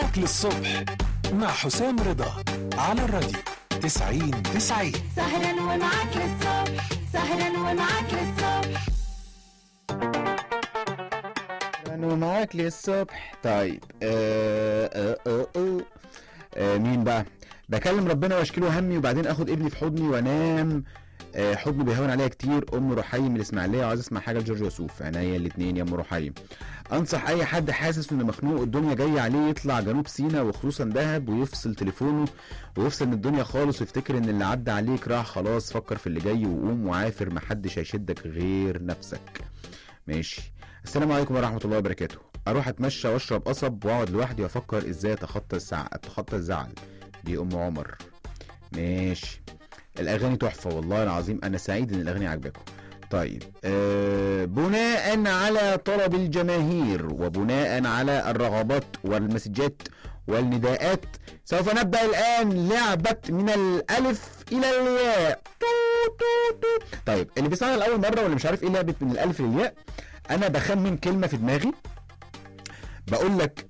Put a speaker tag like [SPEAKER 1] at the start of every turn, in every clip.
[SPEAKER 1] معاك للصبح مع حسام رضا على الراديو 90 90
[SPEAKER 2] سهرا ومعاك للصبح سهرا ومعاك للصبح
[SPEAKER 3] انا معاك للصبح طيب آه آه آه آه. آه مين بقى بكلم ربنا واشكي له همي وبعدين اخد ابني في حضني وانام آه حضنه بيهون عليا كتير ام رحيم من الاسماعيليه وعايز اسمع حاجه لجورج يوسف عينيا الاثنين يا ام رحيم انصح اي حد حاسس انه مخنوق الدنيا جايه عليه يطلع جنوب سينا وخصوصا دهب ويفصل تليفونه ويفصل من الدنيا خالص ويفتكر ان اللي عدى عليك راح خلاص فكر في اللي جاي وقوم وعافر محدش هيشدك غير نفسك ماشي السلام عليكم ورحمه الله وبركاته اروح اتمشى واشرب قصب واقعد لوحدي وافكر ازاي اتخطى السع... اتخطى الزعل دي ام عمر ماشي الاغاني تحفه والله العظيم انا سعيد ان الاغاني عجباكم طيب آه بناء على طلب الجماهير وبناء على الرغبات والمسجات والنداءات سوف نبدا الان لعبه من الالف الى الياء تو تو تو. طيب اللي بيسمعنا لاول مره واللي مش عارف ايه لعبه من الالف للياء انا بخمن كلمه في دماغي بقول لك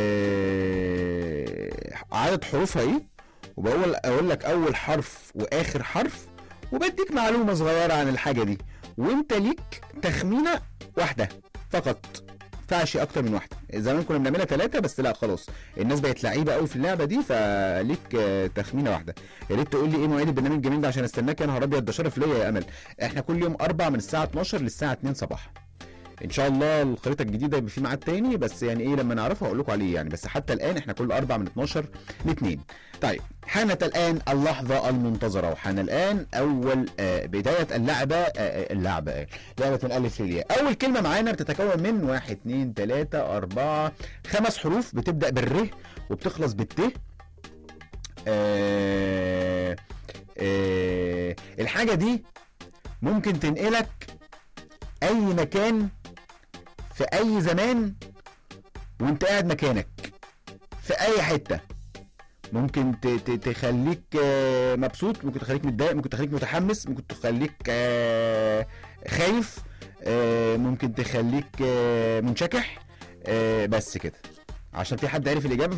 [SPEAKER 3] آه عدد حروفها ايه وبقول اقول لك اول حرف واخر حرف وبديك معلومه صغيره عن الحاجه دي وانت ليك تخمينه واحده فقط ينفعش اكتر من واحده زمان كنا بنعملها ثلاثه بس لا خلاص الناس بقت لعيبه قوي في اللعبه دي فليك آه، تخمينه واحده يا ريت تقول لي ايه مواعيد البرنامج الجميل ده عشان استناك يا نهار ابيض ده شرف ليا يا امل احنا كل يوم اربع من الساعه 12 للساعه 2 صباحا ان شاء الله الخريطه الجديده يبقى في ميعاد تاني بس يعني ايه لما نعرفه هقول لكم عليه يعني بس حتى الان احنا كل اربع من 12 ل 2 طيب حانت الان اللحظه المنتظره وحان الان اول آه بدايه اللعبه آه آه، اللعبه آه لعبه من الالف للياء اول كلمه معانا بتتكون من 1 2 3 4 خمس حروف بتبدا بالر وبتخلص بالت آه آه الحاجه دي ممكن تنقلك اي مكان في اي زمان وانت قاعد مكانك في اي حته ممكن ت- ت- تخليك آه، مبسوط ممكن تخليك متضايق ممكن تخليك متحمس ممكن تخليك آه، خايف آه، ممكن تخليك آه، منشكح آه، بس كده عشان في حد عرف الاجابه